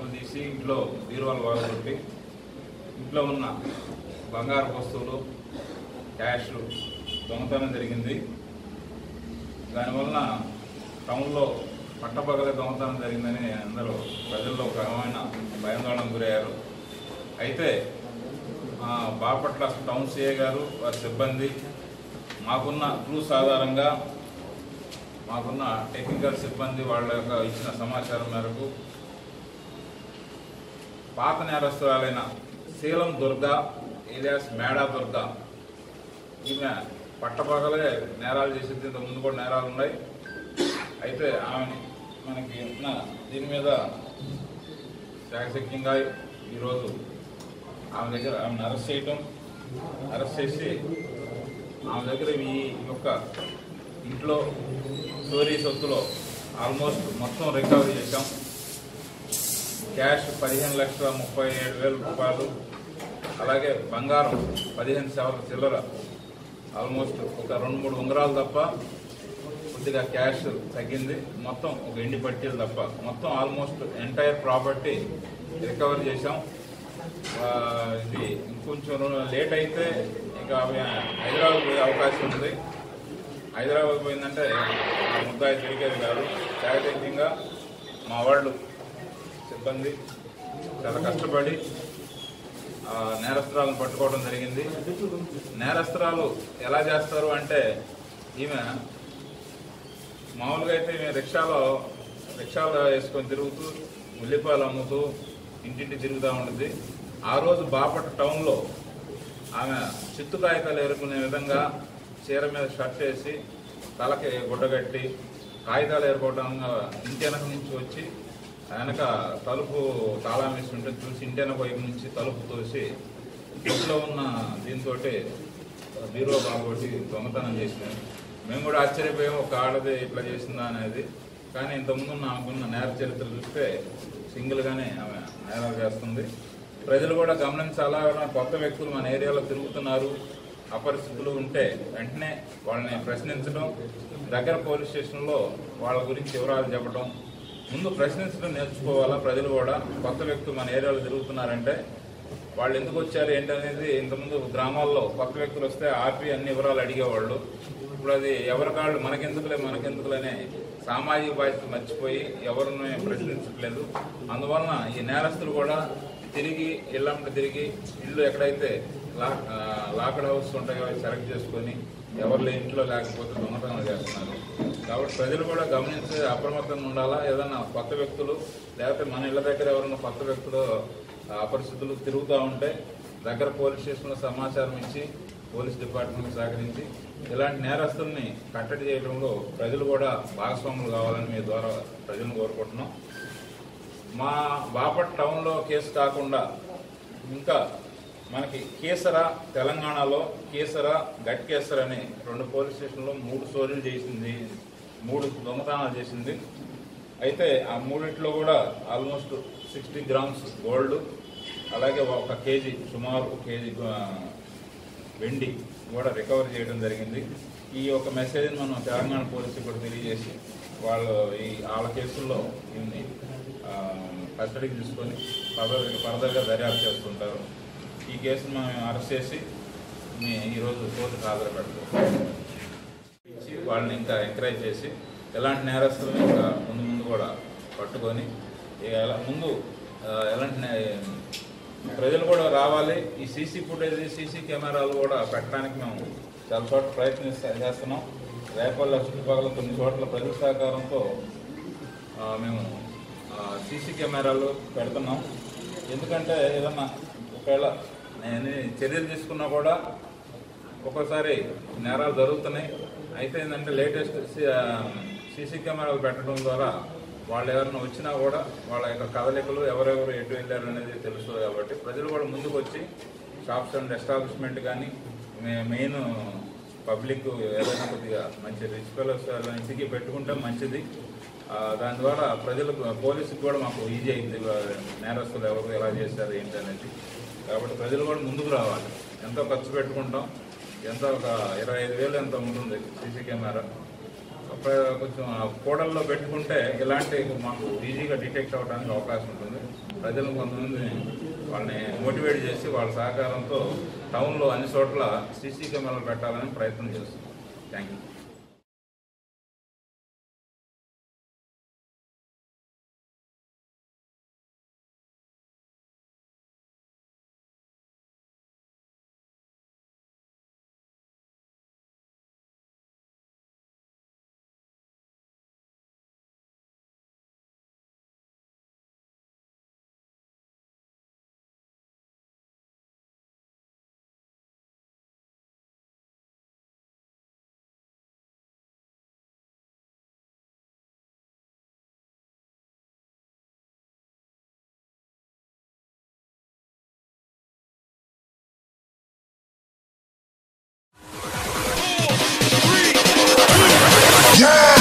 తలుపులు తీసి ఇంట్లో బీరువాలు వాగొట్టి ఇంట్లో ఉన్న బంగారు వస్తువులు క్యాష్ దొంగతనం జరిగింది దానివలన టౌన్లో పట్టపగల దొంగతనం జరిగిందని అందరూ ప్రజల్లో ఒక రకమైన భయాందోళనకు గురయ్యారు అయితే ఆ, బాపట్ల టౌన్ సిఏ గారు వారి సిబ్బంది మాకున్న క్లూస్ ఆధారంగా మాకున్న టెక్నికల్ సిబ్బంది వాళ్ళ యొక్క ఇచ్చిన సమాచారం మేరకు పాత నేరస్తురాలైన శీలం దుర్గా ఏలియాస్ మేడా దుర్గా ఈమె పట్టపగలే నేరాలు చేసింది ఇంత ముందు కూడా నేరాలు ఉన్నాయి అయితే ఆమె మనకి ఉన్న దీని మీద చాకచక్యంగా ఈరోజు ఆమె దగ్గర ఆమెను అరెస్ట్ చేయటం అరెస్ట్ చేసి ఆమె దగ్గర ఈ యొక్క ఇంట్లో చోరీ సొత్తులో ఆల్మోస్ట్ మొత్తం రికవరీ చేశాం క్యాష్ పదిహేను లక్షల ముప్పై ఏడు వేల రూపాయలు అలాగే బంగారం పదిహేను శాతం చిల్లర ఆల్మోస్ట్ ఒక రెండు మూడు ఉంగరాలు తప్ప కొద్దిగా క్యాష్ తగ్గింది మొత్తం ఒక ఎండి పట్టీలు తప్ప మొత్తం ఆల్మోస్ట్ ఎంటైర్ ప్రాపర్టీ రికవర్ చేశాం ఆ, ఇది ఇంకొంచెం లేట్ అయితే ఇక ఆమె హైదరాబాద్ పోయే అవకాశం ఉంది హైదరాబాద్ పోయిందంటే ఆ ముద్దాయి తిరిగేది కాదు చాకచక్యంగా మా వాళ్ళు సిబ్బంది చాలా కష్టపడి ఆ, నేరస్తురాలను పట్టుకోవడం జరిగింది నేరస్తురాలు ఎలా చేస్తారు అంటే ఈమె మామూలుగా అయితే ఈమె రిక్షాలో రిక్షాలో వేసుకొని తిరుగుతూ ఉల్లిపాయలు అమ్ముతూ ఇంటింటి తిరుగుతూ ఉంటుంది ఆ రోజు బాపట్ల టౌన్లో ఆమె చిత్తు కాగితాలు ఎరుకునే విధంగా చీర మీద షర్ట్ వేసి తలకి గుడ్డగట్టి కాగితాలు ఏరుకోవడం ఇంటి వెనక నుంచి వచ్చి వెనక తలుపు తాళం వేసి ఉంటే చూసి ఇంటి వెనక వైపు నుంచి తలుపు తోసి ఇంట్లో ఉన్న దీంతో బీరో బాగొట్టి దొంగతనం చేసినాం మేము కూడా ఆశ్చర్యపోయాం ఒక ఆడది ఇట్లా చేసిందా అనేది కానీ ఇంతకుముందు ఉన్న ఆమెకున్న నేర చరిత్ర చూస్తే సింగిల్గానే ఆమె నేరాలు చేస్తుంది ప్రజలు కూడా గమనించాలా ఎవరైనా కొత్త వ్యక్తులు మన ఏరియాలో తిరుగుతున్నారు అపరిస్థితులు ఉంటే వెంటనే వాళ్ళని ప్రశ్నించడం దగ్గర పోలీస్ స్టేషన్లో వాళ్ళ గురించి వివరాలు చెప్పడం ముందు ప్రశ్నించడం నేర్చుకోవాలా ప్రజలు కూడా కొత్త వ్యక్తులు మన ఏరియాలో తిరుగుతున్నారంటే వాళ్ళు ఎందుకు వచ్చారు ఏంటనేది ఇంతకుముందు గ్రామాల్లో కొత్త వ్యక్తులు వస్తే ఆపి అన్ని వివరాలు అడిగేవాళ్ళు ఇప్పుడు అది ఎవరి కాళ్ళు మనకెందుకులే మనకెందుకులనే సామాజిక బాధ్యత మర్చిపోయి ఎవరిని ప్రశ్నించట్లేదు అందువలన ఈ నేరస్తులు కూడా తిరిగి ఇళ్ళంట తిరిగి ఇల్లు ఎక్కడైతే లాక్ ఆ, లాక్డ్ హౌస్ ఉంటాయో అవి సెలెక్ట్ చేసుకొని ఎవరు లేని ఇంట్లో లేకపోతే దొంగతనం చేస్తున్నారు కాబట్టి ప్రజలు కూడా గమనించి అప్రమత్తంగా ఉండాలా ఏదైనా కొత్త వ్యక్తులు లేకపోతే మన ఇళ్ళ దగ్గర ఎవరైనా కొత్త వ్యక్తులు ఆ, అపరిస్థితులు తిరుగుతూ ఉంటే దగ్గర పోలీస్ స్టేషన్లో సమాచారం ఇచ్చి పోలీస్ డిపార్ట్మెంట్ సహకరించి ఇలాంటి నేరస్తుల్ని కట్టడి చేయడంలో ప్రజలు కూడా భాగస్వాములు కావాలని మీ ద్వారా ప్రజలను కోరుకుంటున్నాం మా బాపట్ టౌన్లో కేసు కాకుండా ఇంకా మనకి కేసర తెలంగాణలో కేసర గట్కేసర్ అని రెండు పోలీస్ స్టేషన్లో మూడు చోరీలు చేసింది మూడు దొంగతనాలు చేసింది అయితే ఆ మూడిట్లో కూడా ఆల్మోస్ట్ సిక్స్టీ గ్రామ్స్ గోల్డ్ అలాగే ఒక కేజీ సుమారు ఒక కేజీ ఆ, వెండి కూడా రికవర్ చేయడం జరిగింది ఈ యొక్క మెసేజ్ని మనం తెలంగాణ పోలీసులు కూడా తెలియజేసి వాళ్ళు ఈ వాళ్ళ కేసుల్లో దీన్ని ఆ, కస్టడీకి తీసుకొని ఫర్దర్ ఫర్దర్గా దర్యాప్తు చేస్తుంటారు ఈ కేసును మనం అరెస్ట్ చేసి మీ ఈరోజు కోర్టుకు హాజరు పెడతాం ఇచ్చి వాళ్ళని ఇంకా ఎంకరేజ్ చేసి ఎలాంటి నేరస్తులను ఇంకా ముందు ముందు కూడా పట్టుకొని ఇక ఎలా- ముందు ఆ, ఎలాంటి నే- ప్రజలు కూడా రావాలి ఈ సీసీ ఫుటేజ్ సీసీ కెమెరాలు కూడా పెట్టడానికి మేము చాలా చోట్ల ప్రయత్నిస్తా చేస్తున్నాం రేపల్ల చుట్టుపక్కల కొన్ని చోట్ల ప్రజల సహకారంతో ఆ, మేము సీసీ కెమెరాలు పెడుతున్నాం ఎందుకంటే ఏదన్నా ఒకవేళ నేను చర్యలు తీసుకున్నా కూడా ఒక్కోసారి నేరాలు జరుగుతున్నాయి అయితే ఏంటంటే లేటెస్ట్ సీసీ కెమెరాలు పెట్టడం ద్వారా వాళ్ళు ఎవరైనా వచ్చినా కూడా వాళ్ళ యొక్క కదలికలు ఎవరెవరు ఎటు వెళ్ళారు అనేది తెలుసు కాబట్టి ప్రజలు కూడా ముందుకు వచ్చి షాప్స్ అండ్ ఎస్టాబ్లిష్మెంట్ కానీ మెయిన్ పబ్లిక్ ఏదైనా కొద్దిగా మంచి రిచ్ ఫెలోస్ ఇంటికి పెట్టుకుంటే మంచిది ఆ, దాని ద్వారా ప్రజలకు పోలీసుకి కూడా మాకు ఈజీ అయింది నేరస్తులు ఎవరు ఎలా చేశారు ఏంటి అనేది కాబట్టి ప్రజలు కూడా ముందుకు రావాలి ఎంతో ఖర్చు పెట్టుకుంటాం ఎంత ఒక ఇరవై ఐదు వేలు ఎంత ఉంటుంది సీసీ కెమెరా ఒక కొంచెం ఆ కోడల్లో పెట్టుకుంటే ఇలాంటి మాకు ఈజీగా డిటెక్ట్ అవ్వడానికి అవకాశం ఉంటుంది ప్రజలను కొంతమంది వాళ్ళని మోటివేట్ చేసి వాళ్ళ సహకారంతో టౌన్లో అన్ని చోట్ల సీసీ కెమెరాలు పెట్టాలని ప్రయత్నం చేస్తున్నాం థ్యాంక్ యూ Yeah!